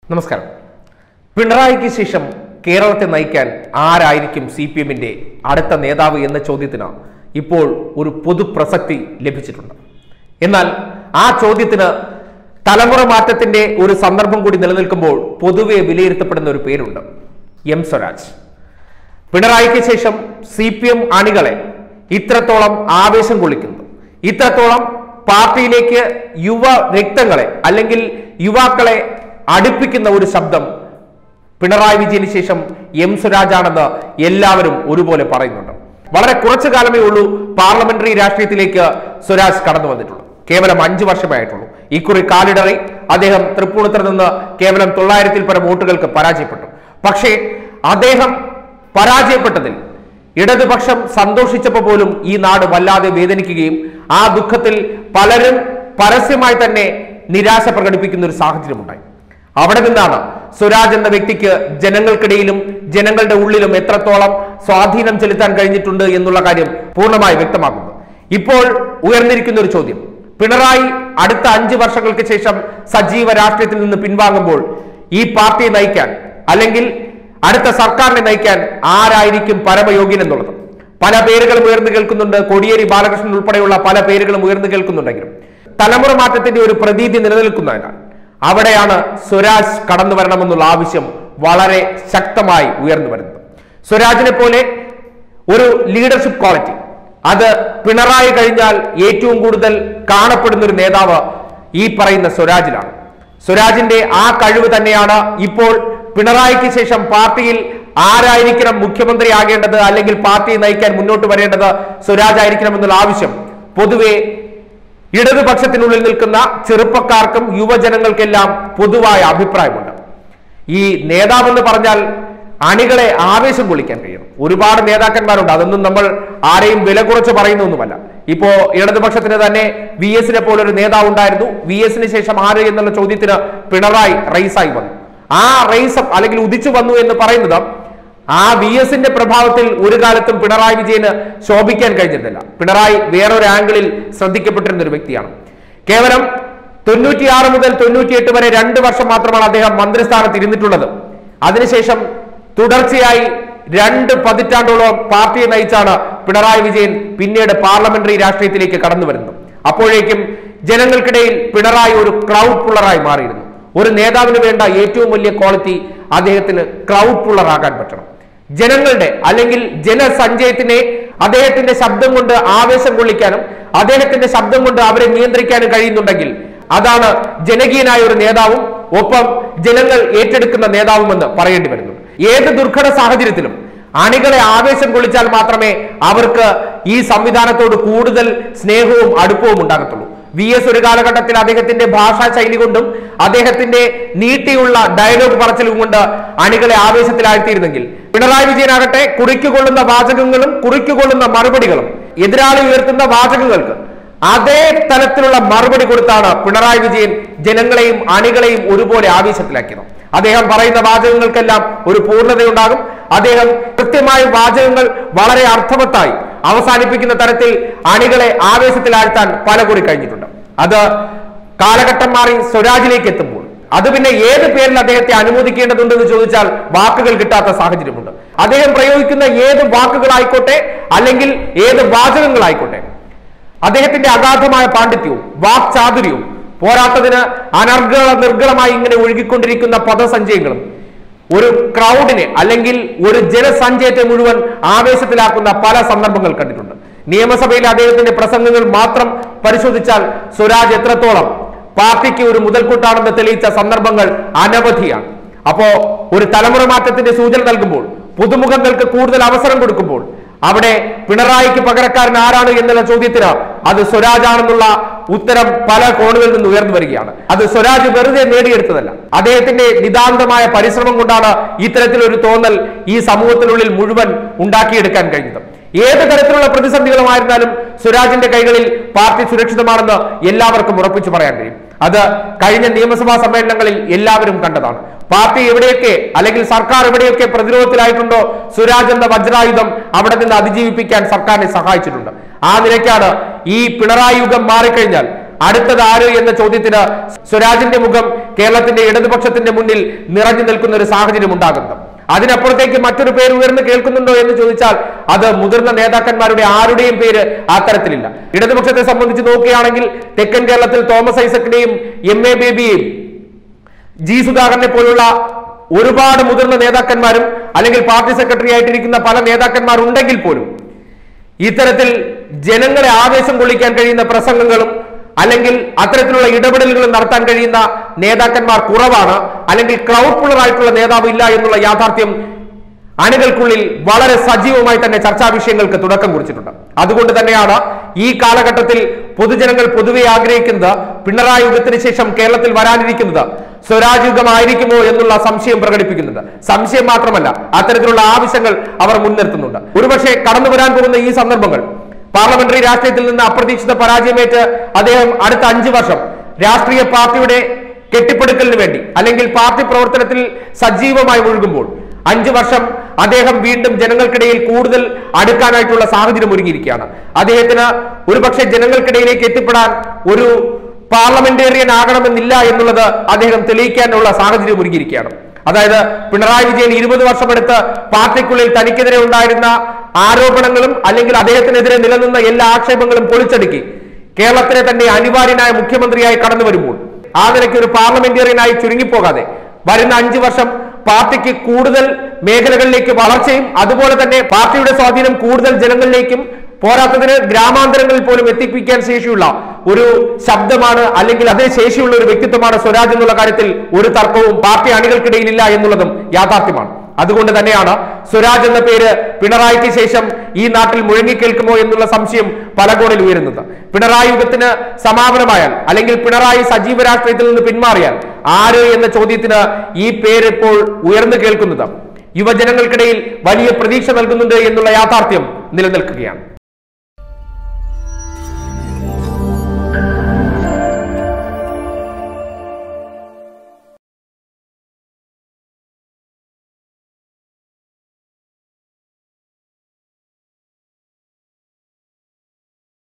നമസ്കാരം പിണറായിക്ക് ശേഷം കേരളത്തെ നയിക്കാൻ ആരായിരിക്കും സി പി എമ്മിന്റെ അടുത്ത നേതാവ് എന്ന ചോദ്യത്തിന് ഇപ്പോൾ ഒരു പൊതു പ്രസക്തി ലഭിച്ചിട്ടുണ്ട് എന്നാൽ ആ ചോദ്യത്തിന് തലമുറ മാറ്റത്തിന്റെ ഒരു സന്ദർഭം കൂടി നിലനിൽക്കുമ്പോൾ പൊതുവെ വിലയിരുത്തപ്പെടുന്ന ഒരു പേരുണ്ട് എം സ്വരാജ് പിണറായിക്ക് ശേഷം സി പി എം അണികളെ ഇത്രത്തോളം ആവേശം കൊള്ളിക്കുന്നു ഇത്രത്തോളം പാർട്ടിയിലേക്ക് യുവ രക്തങ്ങളെ അല്ലെങ്കിൽ യുവാക്കളെ അടുപ്പിക്കുന്ന ഒരു ശബ്ദം പിണറായി വിജയന് ശേഷം എം സ്വരാജാണെന്ന് എല്ലാവരും ഒരുപോലെ പറയുന്നുണ്ട് വളരെ കുറച്ചു കാലമേ ഉള്ളൂ പാർലമെന്ററി രാഷ്ട്രീയത്തിലേക്ക് സ്വരാജ് കടന്നു വന്നിട്ടുള്ളൂ കേവലം അഞ്ചു വർഷമായിട്ടുള്ളൂ ഇക്കുറി കാലിടറി അദ്ദേഹം തൃപ്പൂണിത്തറ നിന്ന് കേവലം തൊള്ളായിരത്തിൽ പരം വോട്ടുകൾക്ക് പരാജയപ്പെട്ടു പക്ഷേ അദ്ദേഹം പരാജയപ്പെട്ടതിൽ ഇടതുപക്ഷം സന്തോഷിച്ചപ്പോൾ പോലും ഈ നാട് വല്ലാതെ വേദനിക്കുകയും ആ ദുഃഖത്തിൽ പലരും പരസ്യമായി തന്നെ നിരാശ പ്രകടിപ്പിക്കുന്ന ഒരു സാഹചര്യമുണ്ടായി അവിടെ നിന്നാണ് സ്വരാജ് എന്ന വ്യക്തിക്ക് ജനങ്ങൾക്കിടയിലും ജനങ്ങളുടെ ഉള്ളിലും എത്രത്തോളം സ്വാധീനം ചെലുത്താൻ കഴിഞ്ഞിട്ടുണ്ട് എന്നുള്ള കാര്യം പൂർണ്ണമായി വ്യക്തമാക്കുന്നത് ഇപ്പോൾ ഉയർന്നിരിക്കുന്ന ഒരു ചോദ്യം പിണറായി അടുത്ത അഞ്ച് വർഷങ്ങൾക്ക് ശേഷം സജീവ രാഷ്ട്രീയത്തിൽ നിന്ന് പിൻവാങ്ങുമ്പോൾ ഈ പാർട്ടിയെ നയിക്കാൻ അല്ലെങ്കിൽ അടുത്ത സർക്കാരിനെ നയിക്കാൻ ആരായിരിക്കും പരമയോഗ്യൻ എന്നുള്ളത് പല പേരുകളും ഉയർന്നു കേൾക്കുന്നുണ്ട് കോടിയേരി ബാലകൃഷ്ണൻ ഉൾപ്പെടെയുള്ള പല പേരുകളും ഉയർന്നു കേൾക്കുന്നുണ്ടെങ്കിലും തലമുറ മാറ്റത്തിന്റെ ഒരു പ്രതീതി നിലനിൽക്കുന്നതിനാൽ അവിടെയാണ് സ്വരാജ് കടന്നു വരണമെന്നുള്ള ആവശ്യം വളരെ ശക്തമായി ഉയർന്നു വരുന്നത് സ്വരാജിനെ പോലെ ഒരു ലീഡർഷിപ്പ് ക്വാളിറ്റി അത് പിണറായി കഴിഞ്ഞാൽ ഏറ്റവും കൂടുതൽ കാണപ്പെടുന്ന ഒരു നേതാവ് ഈ പറയുന്ന സ്വരാജിലാണ് സ്വരാജിന്റെ ആ കഴിവ് തന്നെയാണ് ഇപ്പോൾ പിണറായിക്ക് ശേഷം പാർട്ടിയിൽ ആരായിരിക്കണം മുഖ്യമന്ത്രി ആകേണ്ടത് അല്ലെങ്കിൽ പാർട്ടിയെ നയിക്കാൻ മുന്നോട്ട് വരേണ്ടത് സ്വരാജ് ആയിരിക്കണം എന്നുള്ള ആവശ്യം പൊതുവെ ഇടതുപക്ഷത്തിനുള്ളിൽ നിൽക്കുന്ന ചെറുപ്പക്കാർക്കും യുവജനങ്ങൾക്കെല്ലാം പൊതുവായ അഭിപ്രായമുണ്ട് ഈ നേതാവെന്ന് പറഞ്ഞാൽ അണികളെ ആവേശം കൊള്ളിക്കാൻ കഴിയണം ഒരുപാട് നേതാക്കന്മാരുണ്ട് അതൊന്നും നമ്മൾ ആരെയും വില കുറച്ച് പറയുന്നൊന്നുമല്ല ഇപ്പോ ഇടതുപക്ഷത്തിന് തന്നെ വി എസിനെ പോലെ ഒരു നേതാവ് ഉണ്ടായിരുന്നു വി എസിന് ശേഷം ആര് എന്നുള്ള ചോദ്യത്തിന് പിണറായി റൈസായി വന്നു ആ റൈസ് അല്ലെങ്കിൽ ഉദിച്ചു വന്നു എന്ന് പറയുന്നത് ആ വി എസിന്റെ പ്രഭാവത്തിൽ ഒരു കാലത്തും പിണറായി വിജയന് ശോഭിക്കാൻ കഴിഞ്ഞിരുന്നില്ല പിണറായി വേറൊരു ആംഗിളിൽ ശ്രദ്ധിക്കപ്പെട്ടിരുന്ന ഒരു വ്യക്തിയാണ് കേവലം തൊണ്ണൂറ്റിയാറ് മുതൽ തൊണ്ണൂറ്റിയെട്ട് വരെ രണ്ട് വർഷം മാത്രമാണ് അദ്ദേഹം മന്ത്രിസ്ഥാനത്ത് ഇരുന്നിട്ടുള്ളത് അതിനുശേഷം തുടർച്ചയായി രണ്ട് പതിറ്റാണ്ടോളം പാർട്ടിയെ നയിച്ചാണ് പിണറായി വിജയൻ പിന്നീട് പാർലമെന്ററി രാഷ്ട്രീയത്തിലേക്ക് കടന്നു വരുന്നത് അപ്പോഴേക്കും ജനങ്ങൾക്കിടയിൽ പിണറായി ഒരു ക്രൗഡ് പുള്ളറായി മാറിയിരുന്നു ഒരു നേതാവിന് വേണ്ട ഏറ്റവും വലിയ ക്വാളിറ്റി അദ്ദേഹത്തിന് ക്രൗഡ് പുള്ളറാകാൻ പറ്റണം ജനങ്ങളുടെ അല്ലെങ്കിൽ ജനസഞ്ചയത്തിനെ അദ്ദേഹത്തിന്റെ ശബ്ദം കൊണ്ട് ആവേശം കൊള്ളിക്കാനും അദ്ദേഹത്തിന്റെ ശബ്ദം കൊണ്ട് അവരെ നിയന്ത്രിക്കാനും കഴിയുന്നുണ്ടെങ്കിൽ അതാണ് ജനകീയനായ ഒരു നേതാവും ഒപ്പം ജനങ്ങൾ ഏറ്റെടുക്കുന്ന നേതാവുമെന്ന് പറയേണ്ടി വരുന്നു ഏത് ദുർഘട സാഹചര്യത്തിലും അണികളെ ആവേശം കൊള്ളിച്ചാൽ മാത്രമേ അവർക്ക് ഈ സംവിധാനത്തോട് കൂടുതൽ സ്നേഹവും അടുപ്പവും ഉണ്ടാകത്തുള്ളൂ വി എസ് ഒരു കാലഘട്ടത്തിൽ അദ്ദേഹത്തിന്റെ ഭാഷാ ശൈലി കൊണ്ടും അദ്ദേഹത്തിന്റെ നീട്ടിയുള്ള ഡയലോഗ് പറച്ചിലും കൊണ്ട് അണികളെ ആവേശത്തിലാഴ്ത്തിയിരുന്നെങ്കിൽ പിണറായി വിജയനാകട്ടെ കുറിക്കുകൊള്ളുന്ന വാചകങ്ങളും കുറിക്കുകൊള്ളുന്ന മറുപടികളും എതിരാളി ഉയർത്തുന്ന വാചകങ്ങൾക്ക് അതേ തലത്തിലുള്ള മറുപടി കൊടുത്താണ് പിണറായി വിജയൻ ജനങ്ങളെയും അണികളെയും ഒരുപോലെ ആവേശത്തിലാക്കിയത് അദ്ദേഹം പറയുന്ന വാചകങ്ങൾക്കെല്ലാം ഒരു പൂർണ്ണതയുണ്ടാകും അദ്ദേഹം കൃത്യമായ വാചകങ്ങൾ വളരെ അർത്ഥവത്തായി അവസാനിപ്പിക്കുന്ന തരത്തിൽ അണികളെ ആവേശത്തിലാഴ്ത്താൻ പല കൂടി കഴിഞ്ഞിട്ടുണ്ട് അത് കാലഘട്ടം മാറി സ്വരാജിലേക്ക് എത്തുമ്പോൾ അത് പിന്നെ ഏത് പേരിൽ അദ്ദേഹത്തെ അനുമോദിക്കേണ്ടതുണ്ടെന്ന് ചോദിച്ചാൽ വാക്കുകൾ കിട്ടാത്ത സാഹചര്യമുണ്ട് അദ്ദേഹം പ്രയോഗിക്കുന്ന ഏത് വാക്കുകളായിക്കോട്ടെ അല്ലെങ്കിൽ ഏത് വാചകങ്ങളായിക്കോട്ടെ അദ്ദേഹത്തിന്റെ അഗാധമായ പാണ്ഡിത്യവും വാക്ചാതുര്യവും പോരാട്ടത്തിന് അനർഗള നിർഗളമായി ഇങ്ങനെ ഒഴുകിക്കൊണ്ടിരിക്കുന്ന പദസഞ്ചയങ്ങളും ഒരു ക്രൗഡിനെ അല്ലെങ്കിൽ ഒരു ജനസഞ്ചയത്തെ മുഴുവൻ ആവേശത്തിലാക്കുന്ന പല സന്ദർഭങ്ങൾ കണ്ടിട്ടുണ്ട് നിയമസഭയിലെ അദ്ദേഹത്തിന്റെ പ്രസംഗങ്ങൾ മാത്രം പരിശോധിച്ചാൽ സ്വരാജ് എത്രത്തോളം പാർട്ടിക്ക് ഒരു മുതൽക്കൂട്ടാണെന്ന് തെളിയിച്ച സന്ദർഭങ്ങൾ അനവധിയാണ് അപ്പോ ഒരു തലമുറ മാറ്റത്തിന്റെ സൂചന നൽകുമ്പോൾ പുതുമുഖങ്ങൾക്ക് കൂടുതൽ അവസരം കൊടുക്കുമ്പോൾ അവിടെ പിണറായിക്ക് പകരക്കാരൻ ആരാണ് എന്നുള്ള ചോദ്യത്തിന് അത് സ്വരാജാണെന്നുള്ള ഉത്തരം പല കോണുകളിൽ നിന്ന് ഉയർന്നു വരികയാണ് അത് സ്വരാജ് വെറുതെ നേടിയെടുത്തതല്ല അദ്ദേഹത്തിന്റെ നിതാന്തമായ പരിശ്രമം കൊണ്ടാണ് ഇത്തരത്തിലൊരു തോന്നൽ ഈ സമൂഹത്തിനുള്ളിൽ മുഴുവൻ ഉണ്ടാക്കിയെടുക്കാൻ കഴിഞ്ഞത് ഏത് തരത്തിലുള്ള പ്രതിസന്ധികളുമായിരുന്നാലും സ്വരാജിന്റെ കൈകളിൽ പാർട്ടി സുരക്ഷിതമാണെന്ന് എല്ലാവർക്കും ഉറപ്പിച്ചു പറയാൻ കഴിയും അത് കഴിഞ്ഞ നിയമസഭാ സമ്മേളനങ്ങളിൽ എല്ലാവരും കണ്ടതാണ് പാർട്ടി എവിടെയൊക്കെ അല്ലെങ്കിൽ സർക്കാർ എവിടെയൊക്കെ പ്രതിരോധത്തിലായിട്ടുണ്ടോ സുരാജ് എന്ന വജ്രായുധം അവിടെ നിന്ന് അതിജീവിപ്പിക്കാൻ സർക്കാരിനെ സഹായിച്ചിട്ടുണ്ട് ആ നിലയ്ക്കാണ് ഈ പിണറായി യുഗം മാറിക്കഴിഞ്ഞാൽ അടുത്തത് ആര് എന്ന ചോദ്യത്തിന് സ്വരാജിന്റെ മുഖം കേരളത്തിന്റെ ഇടതുപക്ഷത്തിന്റെ മുന്നിൽ നിറഞ്ഞു നിൽക്കുന്ന ഒരു സാഹചര്യം ഉണ്ടാകുന്നത് അതിനപ്പുറത്തേക്ക് മറ്റൊരു പേര് ഉയർന്നു കേൾക്കുന്നുണ്ടോ എന്ന് ചോദിച്ചാൽ അത് മുതിർന്ന നേതാക്കന്മാരുടെ ആരുടെയും പേര് അത്തരത്തിലില്ല ഇടതുപക്ഷത്തെ സംബന്ധിച്ച് നോക്കുകയാണെങ്കിൽ തെക്കൻ കേരളത്തിൽ തോമസ് ഐസക്കിനെയും എം എ ബേബിയെയും ജി സുധാകരനെ പോലുള്ള ഒരുപാട് മുതിർന്ന നേതാക്കന്മാരും അല്ലെങ്കിൽ പാർട്ടി സെക്രട്ടറി ആയിട്ടിരിക്കുന്ന പല നേതാക്കന്മാർ ഉണ്ടെങ്കിൽ പോലും ഇത്തരത്തിൽ ജനങ്ങളെ ആവേശം കൊള്ളിക്കാൻ കഴിയുന്ന പ്രസംഗങ്ങളും അല്ലെങ്കിൽ അത്തരത്തിലുള്ള ഇടപെടലുകളും നടത്താൻ കഴിയുന്ന നേതാക്കന്മാർ കുറവാണ് അല്ലെങ്കിൽ ക്രൗഡ് പുള്ളർ ആയിട്ടുള്ള നേതാവ് ഇല്ല എന്നുള്ള യാഥാർത്ഥ്യം അണികൾക്കുള്ളിൽ വളരെ സജീവമായി തന്നെ ചർച്ചാ വിഷയങ്ങൾക്ക് തുടക്കം കുറിച്ചിട്ടുണ്ട് അതുകൊണ്ട് തന്നെയാണ് ഈ കാലഘട്ടത്തിൽ പൊതുജനങ്ങൾ പൊതുവെ ആഗ്രഹിക്കുന്നത് പിണറായി യുഗത്തിന് ശേഷം കേരളത്തിൽ വരാനിരിക്കുന്നത് സ്വരാജ് യുഗമായിരിക്കുമോ എന്നുള്ള സംശയം പ്രകടിപ്പിക്കുന്നുണ്ട് സംശയം മാത്രമല്ല അത്തരത്തിലുള്ള ആവശ്യങ്ങൾ അവർ മുൻനിർത്തുന്നുണ്ട് ഒരുപക്ഷെ കടന്നു വരാൻ പോകുന്ന ഈ സന്ദർഭങ്ങൾ പാർലമെന്ററി രാഷ്ട്രീയത്തിൽ നിന്ന് അപ്രതീക്ഷിത പരാജയമേറ്റ് അദ്ദേഹം അടുത്ത അഞ്ചു വർഷം രാഷ്ട്രീയ പാർട്ടിയുടെ കെട്ടിപ്പടുക്കലിന് വേണ്ടി അല്ലെങ്കിൽ പാർട്ടി പ്രവർത്തനത്തിൽ സജീവമായി ഒഴുകുമ്പോൾ അഞ്ചു വർഷം അദ്ദേഹം വീണ്ടും ജനങ്ങൾക്കിടയിൽ കൂടുതൽ അടുക്കാനായിട്ടുള്ള സാഹചര്യം ഒരുങ്ങിയിരിക്കുകയാണ് അദ്ദേഹത്തിന് ഒരുപക്ഷെ ജനങ്ങൾക്കിടയിലേക്ക് എത്തിപ്പെടാൻ ഒരു പാർലമെന്റേറിയൻ ആകണമെന്നില്ല എന്നുള്ളത് അദ്ദേഹം തെളിയിക്കാനുള്ള സാഹചര്യം ഒരുങ്ങിയിരിക്കുകയാണ് അതായത് പിണറായി വിജയൻ ഇരുപത് വർഷമെടുത്ത് പാർട്ടിക്കുള്ളിൽ തനിക്കെതിരെ ഉണ്ടായിരുന്ന ആരോപണങ്ങളും അല്ലെങ്കിൽ അദ്ദേഹത്തിനെതിരെ നിലനിന്ന എല്ലാ ആക്ഷേപങ്ങളും പൊളിച്ചടുക്കി കേരളത്തിലെ തന്നെ അനിവാര്യനായ മുഖ്യമന്ത്രിയായി കടന്നു വരുമ്പോൾ ആ നിലയ്ക്ക് ഒരു പാർലമെന്റേറിയനായി ചുരുങ്ങിപ്പോകാതെ വരുന്ന അഞ്ചു വർഷം പാർട്ടിക്ക് കൂടുതൽ മേഖലകളിലേക്ക് വളർച്ചയും അതുപോലെ തന്നെ പാർട്ടിയുടെ സ്വാധീനം കൂടുതൽ ജനങ്ങളിലേക്കും പോരാത്തതിന് ഗ്രാമാന്തരങ്ങളിൽ പോലും എത്തിപ്പിക്കാൻ ശേഷിയുള്ള ഒരു ശബ്ദമാണ് അല്ലെങ്കിൽ അതിന് ശേഷിയുള്ള ഒരു വ്യക്തിത്വമാണ് സ്വരാജ് എന്നുള്ള കാര്യത്തിൽ ഒരു തർക്കവും പാർട്ടി അണികൾക്കിടയിലില്ല എന്നുള്ളതും യാഥാർത്ഥ്യമാണ് അതുകൊണ്ട് തന്നെയാണ് സ്വരാജ് എന്ന പേര് പിണറായിക്ക് ശേഷം ഈ നാട്ടിൽ മുഴങ്ങിക്കേൾക്കുമോ എന്നുള്ള സംശയം പല കോണിൽ ഉയരുന്നത് പിണറായി യുഗത്തിന് സമാപനമായാൽ അല്ലെങ്കിൽ പിണറായി സജീവ രാഷ്ട്രീയത്തിൽ നിന്ന് പിന്മാറിയാൽ ആര് എന്ന ചോദ്യത്തിന് ഈ പേര് ഇപ്പോൾ ഉയർന്നു കേൾക്കുന്നത് യുവജനങ്ങൾക്കിടയിൽ വലിയ പ്രതീക്ഷ നൽകുന്നുണ്ട് എന്നുള്ള യാഥാർത്ഥ്യം നിലനിൽക്കുകയാണ്